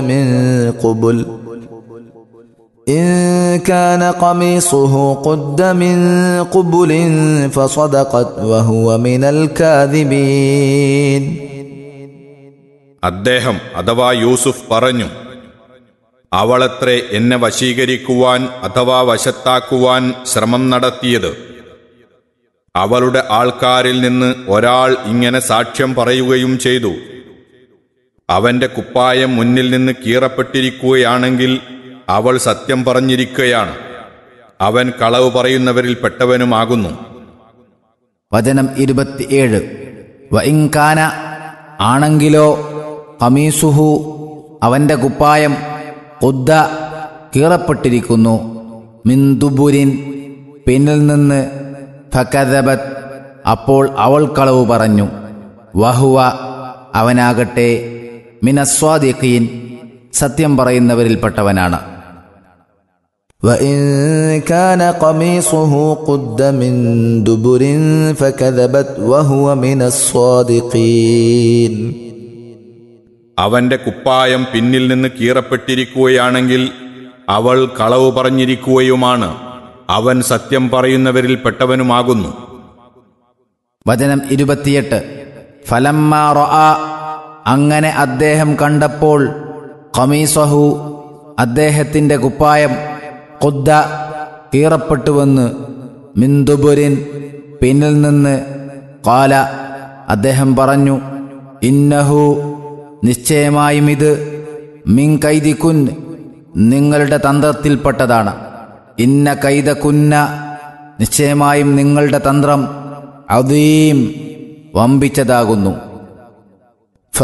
من قبل إن كان قميصه قد من قبل فصدقت وهو من الكاذبين അദ്ദേഹം അഥവാ യൂസുഫ് പറഞ്ഞു അവളത്രേ എന്നെ വശീകരിക്കുവാൻ അഥവാ വശത്താക്കുവാൻ ശ്രമം നടത്തിയത് അവളുടെ ആൾക്കാരിൽ നിന്ന് ഒരാൾ ഇങ്ങനെ സാക്ഷ്യം പറയുകയും ചെയ്തു അവന്റെ കുപ്പായം മുന്നിൽ നിന്ന് കീറപ്പെട്ടിരിക്കുകയാണെങ്കിൽ അവൾ സത്യം പറഞ്ഞിരിക്കുകയാണ് അവൻ കളവ് പറയുന്നവരിൽ പെട്ടവനുമാകുന്നു വചനം ഇരുപത്തിയേഴ് വഇൻകാന ആണെങ്കിലോ കമീസുഹു അവന്റെ കുപ്പായം ഉദ്ദ കീറപ്പെട്ടിരിക്കുന്നു മിന്ദുബുരിൻ പിന്നിൽ നിന്ന് ഫക്കദബത് അപ്പോൾ അവൾ കളവ് പറഞ്ഞു വഹുവ അവനാകട്ടെ മിനസ്വാദിഖീൻ സത്യം പറയുന്നവരിൽപ്പെട്ടവനാണ് وإن كان قميصه قد من دبر فكذبت وهو من الصادقين അവന്റെ കുപ്പായം പിന്നിൽ നിന്ന് കീറപ്പെട്ടിരിക്കുകയാണെങ്കിൽ അവൾ കളവ് പറഞ്ഞിരിക്കുകയുമാണ് അവൻ സത്യം പറയുന്നവരിൽ പെട്ടവനുമാകുന്നു വചനം ഇരുപത്തിയെട്ട് ഫലമ്മാ റൊആ അങ്ങനെ അദ്ദേഹം കണ്ടപ്പോൾ ഖമീസഹു അദ്ദേഹത്തിന്റെ കുപ്പായം കൊദ്ദ കീറപ്പെട്ടുവെന്ന് മിന്ദുബുരിൻ പിന്നിൽ നിന്ന് കാല അദ്ദേഹം പറഞ്ഞു ഇന്നഹു നിശ്ചയമായും ഇത് മിൻ കൈദിക്കുൻ നിങ്ങളുടെ തന്ത്രത്തിൽപ്പെട്ടതാണ് ഇന്ന കൈതക്കുന്ന നിശ്ചയമായും നിങ്ങളുടെ തന്ത്രം അതീം വമ്പിച്ചതാകുന്നു